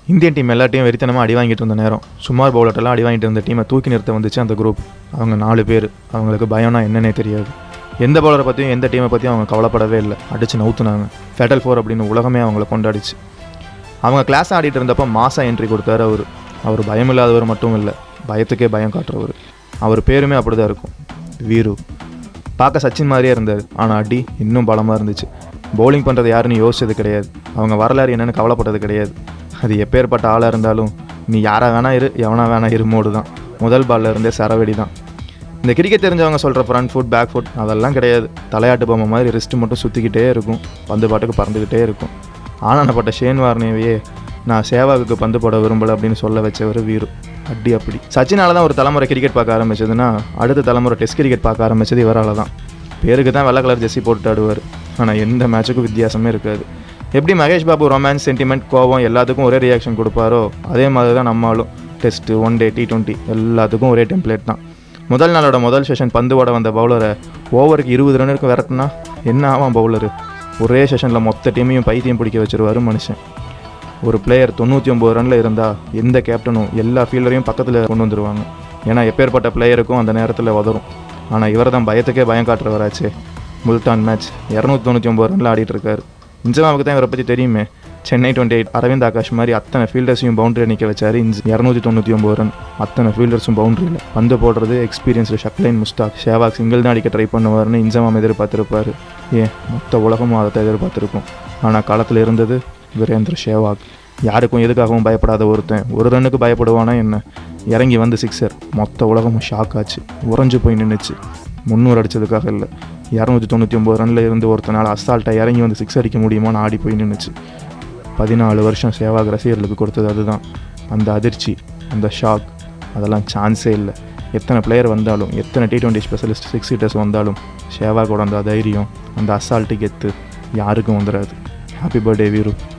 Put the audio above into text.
Indian team எல்லா team வெறித்தனமாக அடி வாங்கிட்டு இருந்த நேரம் சுமார் பவுலர்ட்டெல்லாம் அடி வாங்கிட்டு இருந்த டீமை தூக்கி நிறுத்த வந்துச்சு அந்த குரூப் அவங்க நாலு பேர் அவங்களுக்கு பயம்னா என்னன்னே தெரியாது எந்த பவுலரை பற்றியும் எந்த டீமை பற்றியும் அவங்க கவலைப்படவே இல்லை அடிச்சு நவுத்துனாங்க ஃபெடல் ஃபோர் அப்படின்னு உலகமே அவங்கள கொண்டாடிச்சு அவங்க கிளாஸ் ஆடிட்டு இருந்தப்போ மாசா என்ட்ரி கொடுத்தாரு அவர் அவர் பயம் இல்லாதவர் மட்டும் இல்லை பயத்துக்கே பயம் காட்டுறவர் அவர் பேருமே அப்படி தான் இருக்கும் வீரு பார்க்க சச்சின் மாதிரியே இருந்தார் ஆனால் அடி இன்னும் பலமாக இருந்துச்சு பவுலிங் பண்ணுறது யாருன்னு யோசிச்சது கிடையாது அவங்க வரலாறு என்னன்னு கவலைப்பட்டது கிடையாது அது எப்பேற்பட்ட ஆளாக இருந்தாலும் நீ யாரா வேணா இரு எவனா வேணா இரு மோடு தான் முதல் பால்ல இருந்தே சரவெடி தான் இந்த கிரிக்கெட் தெரிஞ்சவங்க சொல்கிற ஃப்ரண்ட் ஃபுட் பேக் ஃபுட் அதெல்லாம் கிடையாது தலையாட்டு பொம்மை மாதிரி ரிஸ்ட் மட்டும் சுற்றிக்கிட்டே இருக்கும் பந்து பாட்டுக்கு பறந்துக்கிட்டே இருக்கும் ஆனானப்பட்ட ஷேன் வார்னேவையே நான் சேவாகுக்கு பந்து போட விரும்பல அப்படின்னு சொல்ல வச்சவர் வீரு அடி அப்படி சச்சினால தான் ஒரு தலைமுறை கிரிக்கெட் பார்க்க ஆரம்பிச்சதுன்னா அடுத்த தலைமுறை டெஸ்ட் கிரிக்கெட் பார்க்க ஆரம்பிச்சது இவரால் தான் பேருக்கு தான் வெள்ளை கலர் ஜெர்சி போட்டு ஆடுவார் ஆனால் எந்த மேட்சுக்கும் வித்தியாசமே இருக்காது எப்படி மகேஷ் பாபு ரொமான்ஸ் சென்டிமெண்ட் கோவம் எல்லாத்துக்கும் ஒரே ரியாக்ஷன் கொடுப்பாரோ அதே மாதிரி தான் நம்மளும் test one day T twenty எல்லாத்துக்கும் ஒரே டெம்ப்ளேட் தான் முதல் நாளோட முதல் செஷன் பந்து ஓட வந்த பவுலரை ஓவருக்கு இருபது ரன்னுக்கு விரட்டுனா என்ன ஆவான் பவுலரு ஒரே செஷனில் மொத்த டீமையும் பைத்தியம் பிடிக்க வச்சிருவாரு மனுஷன் ஒரு பிளேயர் தொண்ணூற்றி ஒம்பது ரனில் இருந்தால் எந்த கேப்டனும் எல்லா ஃபீல்டரையும் பக்கத்தில் கொண்டு வந்துருவாங்க ஏன்னா எப்பேற்பட்ட பிளேயருக்கும் அந்த நேரத்தில் உதறும் ஆனால் இவர் தான் பயத்துக்கே பயம் காட்டுறவராச்சே முல்தான் மேட்ச் இரநூத்தி தொண்ணூற்றி ஒம்பது ரனில் ஆடிட்டு இருக்காரு இன்ஜமாவுக்கு தான் இவரை பற்றி தெரியுமே சென்னை டுவெண்ட்டி எயிட் அரவிந்த் ஆகாஷ் மாதிரி அத்தனை ஃபீல்டர்ஸையும் பவுண்டரி நிற்க வச்சாரு இன்ஜ் இரநூத்தி தொண்ணூற்றி ஒம்பது ரன் அத்தனை ஃபீல்டர்ஸும் பவுண்டரியில் பந்து போடுறது எக்ஸ்பீரியன்ஸ்டு ஷக்லைன் முஸ்தாக் ஷேவாக் சிங்கிள் தான் அடிக்க ட்ரை பண்ணுவார்னு இன்ஜமாம் எதிர்பார்த்துருப்பாரு ஏன் மொத்த உலகமும் அதை எதிர்பார்த்துருக்கும் ஆனால் களத்தில் இருந்தது வீரேந்திர ஷேவாக் யாருக்கும் எதுக்காகவும் பயப்படாத ஒருத்தன் ஒரு ரன்னுக்கு பயப்படுவானா என்ன இறங்கி வந்து சிக்ஸர் மொத்த உலகமும் ஷாக் ஆச்சு உறைஞ்சு போய் நின்றுச்சு முந்நூறு அடித்ததுக்காக இல்லை இரநூத்தி தொண்ணூற்றி ஒம்பது ரனில் இருந்து ஒருத்தனால் அசால்ட்டாக இறங்கி வந்து சிக்ஸ் அடிக்க முடியுமான்னு ஆடி போய் நின்றுச்சு பதினாலு வருஷம் சேவாக் ரசிகர்களுக்கு கொடுத்தது அதுதான் அந்த அதிர்ச்சி அந்த ஷாக் அதெல்லாம் சான்ஸே இல்லை எத்தனை பிளேயர் வந்தாலும் எத்தனை T twenty specialist six hitters வந்தாலும் சேவாகோட அந்த தைரியம் அந்த அசால்ட்டு கெத்து யாருக்கும் வந்துடாது ஹாப்பி பர்த்டே வீரு